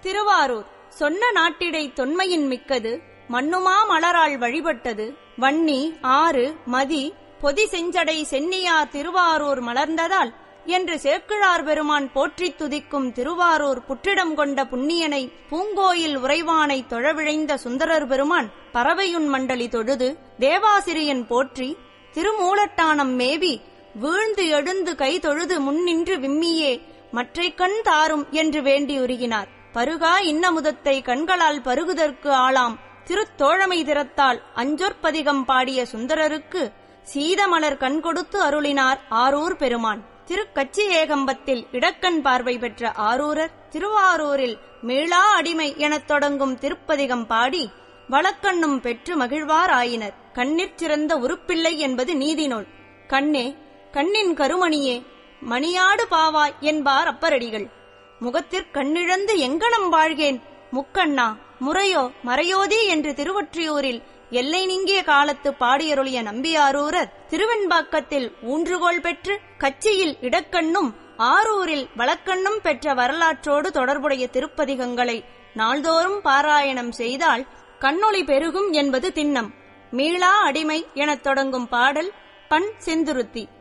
திருவாரூர் சொன்ன நாட்டிடை தொன்மையின் மிக்கது மண்ணுமா மலரால் வழிபட்டது வன்னி ஆறு மதி பொதி செஞ்சடை சென்னியார் திருவாரூர் மலர்ந்ததால் என்று சேக்கிழார் பெருமான் போற்றித் துதிக்கும் திருவாரூர் புற்றிடம் கொண்ட புண்ணியனை பூங்கோயில் உறைவானை தொழவிழைந்த சுந்தரர் பெருமான் பறவையுன் மண்டலி தொழுது தேவாசிரியன் போற்றி திருமூலட்டானம் மேவி வீழ்ந்து எழுந்து கை தொழுது முன்னின்று விம்மியே மற்றை கண் தாரும் என்று வேண்டி உருகினார் பருகா இன்னமுதத்தை கண்களால் பருகுதற்கு ஆளாம் திருத்தோழமை திறத்தால் அஞ்சொற்பதிகம் பாடிய சுந்தரருக்கு சீதமலர் கண் கொடுத்து அருளினார் ஆரூர் பெருமான் திருக்கச்சி ஏகம்பத்தில் இடக்கண் பார்வை பெற்ற ஆரூரர் திருவாரூரில் மீளா அடிமை எனத் தொடங்கும் திருப்பதிகம் பாடி வழக்கண்ணும் பெற்று மகிழ்வார் ஆயினர் கண்ணிற் சிறந்த உருப்பிள்ளை என்பது நீதி நூல் கண்ணே கண்ணின் கருமணியே மணியாடு பாவாய் என்பார் அப்பரடிகள் முகத்திற் கண்ணிழந்து எங்கனம் வாழ்கேன் முக்கண்ணா முறையோ மறையோதி என்று திருவொற்றியூரில் எல்லை நீங்கிய காலத்து பாடியருளிய நம்பியாரூரர் திருவெண்பாக்கத்தில் ஊன்றுகோல் பெற்று கச்சியில் இடக்கண்ணும் ஆரூரில் வழக்கண்ணும் பெற்ற வரலாற்றோடு தொடர்புடைய திருப்பதிகங்களை நாள்தோறும் பாராயணம் செய்தால் கண்ணொளி பெருகும் என்பது திண்ணம் மீளா அடிமை எனத் தொடங்கும் பாடல் பண் செந்துருத்தி